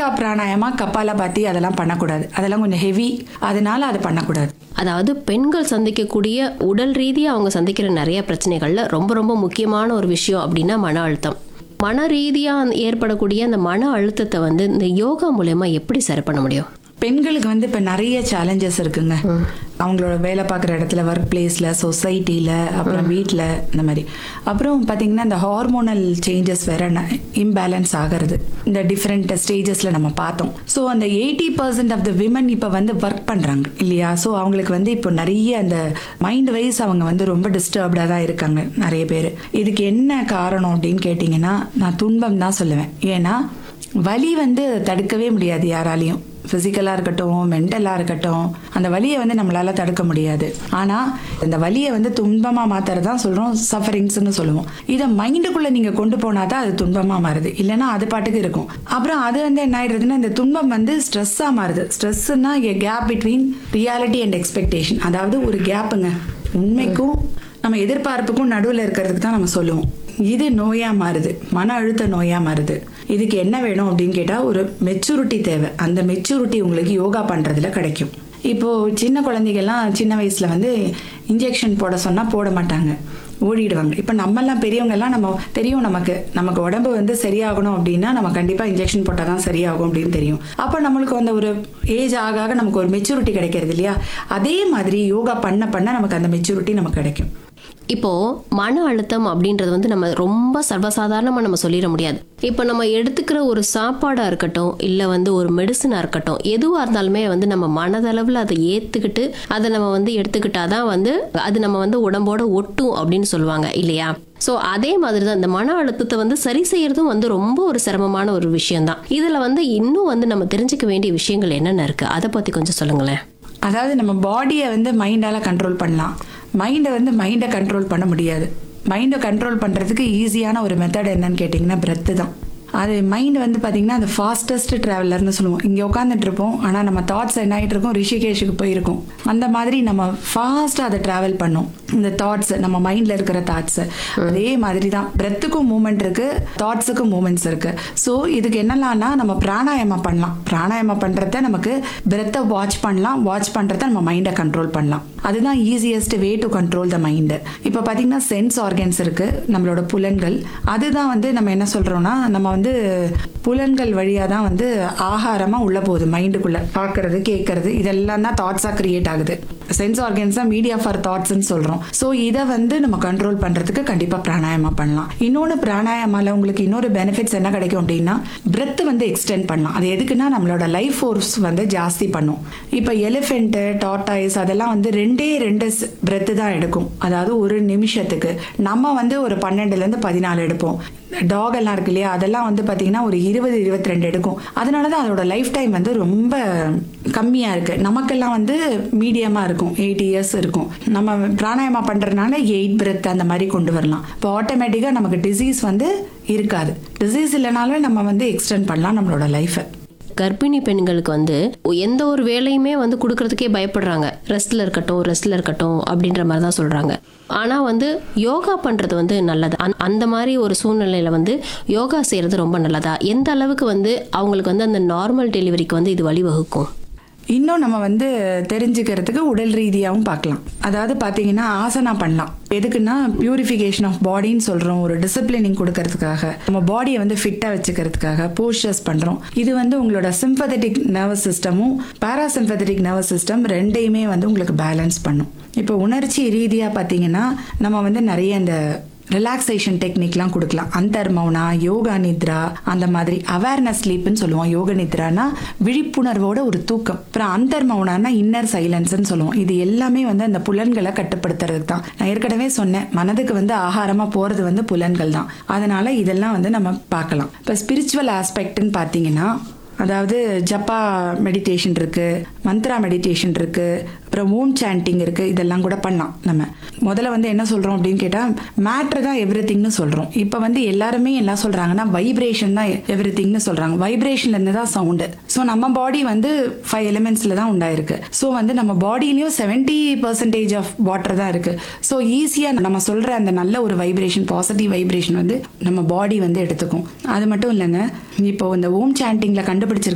பஸ்ட்ரிகா பிராணாயமா கபாலபாத்தி அதெல்லாம் பண்ணக்கூடாது அதெல்லாம் கொஞ்சம் ஹெவி அதனால அது பண்ணக்கூடாது அதாவது பெண்கள் சந்திக்கக்கூடிய உடல் ரீதியாக அவங்க சந்திக்கிற நிறைய பிரச்சனைகள்ல ரொம்ப ரொம்ப முக்கியமான ஒரு விஷயம் அப்படின்னா மன அழுத்தம் மன ரீதியாக ஏற்படக்கூடிய அந்த மன அழுத்தத்தை வந்து இந்த யோகா மூலயமா எப்படி சரி பண்ண முடியும் பெண்களுக்கு வந்து இப்போ நிறைய சேலஞ்சஸ் இருக்குங்க அவங்களோட வேலை பார்க்குற இடத்துல ஒர்க் பிளேஸில் சொசைட்டியில் அப்புறம் வீட்டில் இந்த மாதிரி அப்புறம் பார்த்தீங்கன்னா இந்த ஹார்மோனல் சேஞ்சஸ் வேற இம்பேலன்ஸ் ஆகிறது இந்த டிஃப்ரெண்ட் ஸ்டேஜஸில் நம்ம பார்த்தோம் ஸோ அந்த eighty percent of the women இப்போ வந்து ஒர்க் பண்ணுறாங்க இல்லையா ஸோ அவங்களுக்கு வந்து இப்போ நிறைய அந்த மைண்ட் வைஸ் அவங்க வந்து ரொம்ப டிஸ்டர்ப்டாக தான் இருக்காங்க நிறைய பேர் இதுக்கு என்ன காரணம் அப்படின்னு கேட்டிங்கன்னா நான் துன்பம் தான் சொல்லுவேன் ஏன்னா வலி வந்து தடுக்கவே முடியாது யாராலையும் ஃபிசிக்கலாக இருக்கட்டும் மென்டலாக இருக்கட்டும் அந்த வலியை வந்து நம்மளால தடுக்க முடியாது ஆனால் இந்த வலியை வந்து துன்பமாக மாத்துறது தான் சொல்கிறோம் சஃபரிங்ஸ்னு சொல்லுவோம் இதை மைண்டுக்குள்ளே நீங்கள் கொண்டு போனால் தான் அது துன்பமாக மாறுது இல்லைன்னா அது பாட்டுக்கு இருக்கும் அப்புறம் அது வந்து என்ன ஆயிடுறதுன்னா இந்த துன்பம் வந்து ஸ்ட்ரெஸ்ஸாக மாறுது ஸ்ட்ரெஸ்ஸுன்னா a gap between reality and expectation அதாவது ஒரு கேப்புங்க உண்மைக்கும் நம்ம எதிர்பார்ப்புக்கும் நடுவில் இருக்கிறதுக்கு தான் நம்ம சொல்லுவோம் இது நோயா மாறுது மன அழுத்த நோயா மாறுது இதுக்கு என்ன வேணும் அப்படின்னு கேட்டா ஒரு மெச்சூரிட்டி தேவை அந்த மெச்சூரிட்டி உங்களுக்கு யோகா பண்றதுல கிடைக்கும் இப்போ சின்ன குழந்தைகள்லாம் சின்ன வயசுல வந்து இன்ஜெக்ஷன் போட சொன்னா போட மாட்டாங்க ஓடிடுவாங்க இப்போ நம்மெல்லாம் பெரியவங்க எல்லாம் நம்ம தெரியும் நமக்கு நமக்கு உடம்பு வந்து சரியாகணும் அப்படின்னா நம்ம கண்டிப்பா இன்ஜெக்ஷன் போட்டால் தான் சரியாகும் அப்படின்னு தெரியும் அப்போ நம்மளுக்கு அந்த ஒரு ஏஜ் ஆக ஆக நமக்கு ஒரு மெச்சூரிட்டி கிடைக்கிறது இல்லையா அதே மாதிரி யோகா பண்ண பண்ண நமக்கு அந்த மெச்சூரிட்டி நமக்கு கிடைக்கும் இப்போ மன அழுத்தம் அப்படின்றது வந்து நம்ம ரொம்ப சர்வசாதாரணமா நம்ம சொல்லிட முடியாது இப்போ நம்ம எடுத்துக்கிற ஒரு சாப்பாடா இருக்கட்டும் இல்ல வந்து ஒரு மெடிசனா இருக்கட்டும் எதுவா இருந்தாலுமே வந்து நம்ம மனதளவுல அதை ஏத்துக்கிட்டு அதை நம்ம வந்து எடுத்துக்கிட்டாதான் வந்து அது நம்ம வந்து உடம்போட ஒட்டும் அப்படின்னு சொல்லுவாங்க இல்லையா ஸோ அதே மாதிரி தான் இந்த மன அழுத்தத்தை வந்து சரி செய்யறதும் வந்து ரொம்ப ஒரு சிரமமான ஒரு விஷயம்தான் இதுல வந்து இன்னும் வந்து நம்ம தெரிஞ்சுக்க வேண்டிய விஷயங்கள் என்னென்ன இருக்கு அதை பத்தி கொஞ்சம் சொல்லுங்களேன் அதாவது நம்ம பாடியை வந்து மைண்டால கண்ட்ரோல் பண்ணலாம் மைண்டை வந்து மைண்டை கண்ட்ரோல் பண்ண முடியாது மைண்டை கண்ட்ரோல் பண்ணுறதுக்கு ஈஸியான ஒரு மெத்தட் என்னன்னு கேட்டிங்கன்னா பிரெத்து தான் அது மைண்ட் வந்து பார்த்தீங்கன்னா அது ஃபாஸ்டஸ்ட் ட்ராவலர்னு சொல்லுவோம் இங்கே உட்காந்துட்டு இருப்போம் ஆனால் நம்ம தாட்ஸ் என்ன ஆகிட்டு இருக்கும் ரிஷிகேஷுக்கு போயிருக்கும் அந்த மாதிரி நம்ம ஃபாஸ்ட்டாக அதை ட்ராவல் பண்ணும் இந்த தாட்ஸ் நம்ம மைண்டில் இருக்கிற தாட்ஸ் அதே மாதிரி தான் பிரெத்துக்கும் மூமெண்ட் இருக்கு தாட்ஸுக்கும் மூமெண்ட்ஸ் இருக்கு ஸோ இதுக்கு என்னலாம்னா நம்ம பிராணாயாமம் பண்ணலாம் பிராணாயாமம் பண்ணுறத நமக்கு பிரெத்தை வாட்ச் பண்ணலாம் வாட்ச் பண்ணுறத நம்ம மைண்டை கண்ட்ரோல் பண்ணலாம் அதுதான் easiest way to control the mind இப்போ பார்த்தீங்கன்னா சென்ஸ் ஆர்கன்ஸ் இருக்கு நம்மளோட புலன்கள் அதுதான் வந்து நம்ம என்ன சொல்றோம்னா நம்ம வந்து புலன்கள் வழியாக தான் வந்து ஆகாரமாக உள்ள போகுது மைண்டுக்குள்ள பார்க்கறது கேட்கறது இதெல்லாம் தான் தாட்ஸாக கிரியேட் ஆகுது சென்ஸ் ஆர்கன்ஸ் தான் மீடியா ஃபார் தாட்ஸ்ன்னு சொல்கிறோம் ஸோ இதை வந்து நம்ம கண்ட்ரோல் பண்ணுறதுக்கு கண்டிப்பாக பிராணாயாமா பண்ணலாம் இன்னொன்று பிராணாயாமால உங்களுக்கு இன்னொரு பெனிஃபிட்ஸ் என்ன கிடைக்கும் அப்படின்னா பிரெத் வந்து எக்ஸ்டெண்ட் பண்ணலாம் அது எதுக்குன்னா நம்மளோட லைஃப் ஃபோர்ஸ் வந்து ஜாஸ்தி பண்ணும் இப்போ எலிஃபெண்ட்டு டாட்டாய்ஸ் அதெல்லாம் வந்து ரெண்டே ரெண்டு பிரெத்து தான் எடுக்கும் அதாவது ஒரு நிமிஷத்துக்கு நம்ம வந்து ஒரு பன்னெண்டுலேருந்து பதினாலு எடுப்போம் டாக் எல்லாம் இருக்கு இல்லையா அதெல்லாம் வந்து பார்த்தீங்கன்னா ஒரு இருபது இருபத்தி ரெண்டு எடுக்கும் அதனால தான் அதோட லைஃப் டைம் வந்து ரொம்ப கம்மியாக இருக்கு நமக்கெல்லாம் வந்து மீடியமாக இருக்கும் எயிட் இயர்ஸ் இருக்கும் நம்ம பிராணாயாமா பண்ணுறதுனால எயிட் பிரெத் அந்த மாதிரி கொண்டு வரலாம் இப்போ ஆட்டோமேட்டிக்காக நமக்கு டிசீஸ் வந்து இருக்காது டிசீஸ் இல்லைனாலும் நம்ம வந்து எக்ஸ்டெண்ட் பண்ணலாம் நம்மளோட லைஃப்பை கர்ப்பிணி பெண்களுக்கு வந்து எந்த ஒரு வேலையுமே வந்து கொடுக்கறதுக்கே பயப்படுறாங்க ரெஸ்ட்ல இருக்கட்டும் ரெஸ்ட்ல இருக்கட்டும் அப்படின்ற மாதிரி தான் சொல்றாங்க ஆனா வந்து யோகா பண்றது வந்து நல்லது அந்த- அந்த மாதிரி ஒரு சூழ்நிலையில வந்து யோகா செய்யறது ரொம்ப நல்லதா எந்த அளவுக்கு வந்து அவங்களுக்கு வந்து அந்த நார்மல் டெலிவரிக்கு வந்து இது வழிவகுக்கும் இன்னும் நம்ம வந்து தெரிஞ்சுக்கிறதுக்கு உடல் ரீதியாகவும் பார்க்கலாம் அதாவது பார்த்தீங்கன்னா ஆசனா பண்ணலாம் எதுக்குன்னா பியூரிஃபிகேஷன் ஆஃப் பாடின்னு சொல்கிறோம் ஒரு டிசிப்ளினிங் கொடுக்கறதுக்காக நம்ம பாடியை வந்து ஃபிட்டாக வச்சுக்கிறதுக்காக போஸ்டர்ஸ் பண்ணுறோம் இது வந்து உங்களோட சிம்பதட்டிக் நர்வஸ் சிஸ்டமும் பாராசிம்பதட்டிக் நர்வஸ் சிஸ்டம் ரெண்டையுமே வந்து உங்களுக்கு பேலன்ஸ் பண்ணும் இப்போ உணர்ச்சி ரீதியாக பார்த்தீங்கன்னா நம்ம வந்து நிறைய இந்த ரிலாக்ஸேஷன் டெக்னிக்லாம் கொடுக்கலாம் அந்தர் மௌனா யோகா நித்ரா அந்த மாதிரி அவேர்னஸ் ஸ்லீப்னு சொல்லுவோம் யோக நித்ரானா விழிப்புணர்வோட ஒரு தூக்கம் அப்புறம் அந்தர் மௌனானா இன்னர் சைலன்ஸ்னு சொல்லுவோம் இது எல்லாமே வந்து அந்த புலன்களை கட்டுப்படுத்துறதுக்கு தான் நான் ஏற்கனவே சொன்னேன் மனதுக்கு வந்து ஆகாரமா போறது வந்து புலன்கள் தான் அதனால இதெல்லாம் வந்து நம்ம பார்க்கலாம் இப்போ ஸ்பிரிச்சுவல் ஆஸ்பெக்ட்னு பார்த்தீங்கன்னா அதாவது ஜப்பா மெடிடேஷன் இருக்கு மந்த்ரா மெடிடேஷன் இருக்கு அப்புறம் ஓம் சாண்டிங் இருக்கு இதெல்லாம் கூட பண்ணலாம் நம்ம முதல்ல வந்து என்ன சொல்றோம் அப்படின்னு கேட்டா மேட்ரு தான் எவ்ரி திங்னு சொல்றோம் இப்போ வந்து எல்லாருமே என்ன சொல்றாங்கன்னா வைப்ரேஷன் தான் எவ்ரி திங்னு சொல்றாங்க வைப்ரேஷன்ல இருந்து தான் சவுண்டு ஸோ நம்ம பாடி வந்து ஃபைவ் எலிமெண்ட்ஸ்ல தான் உண்டாயிருக்கு ஸோ வந்து நம்ம பாடியிலயும் செவன்டி பர்சன்டேஜ் ஆஃப் வாட்டர் தான் இருக்கு ஸோ ஈஸியா நம்ம சொல்ற அந்த நல்ல ஒரு வைப்ரேஷன் பாசிட்டிவ் வைப்ரேஷன் வந்து நம்ம பாடி வந்து எடுத்துக்கும் அது மட்டும் இல்லைங்க இப்போ இந்த ஓம் சாண்டிங்ல கண்டுபிடிச்சிருக்க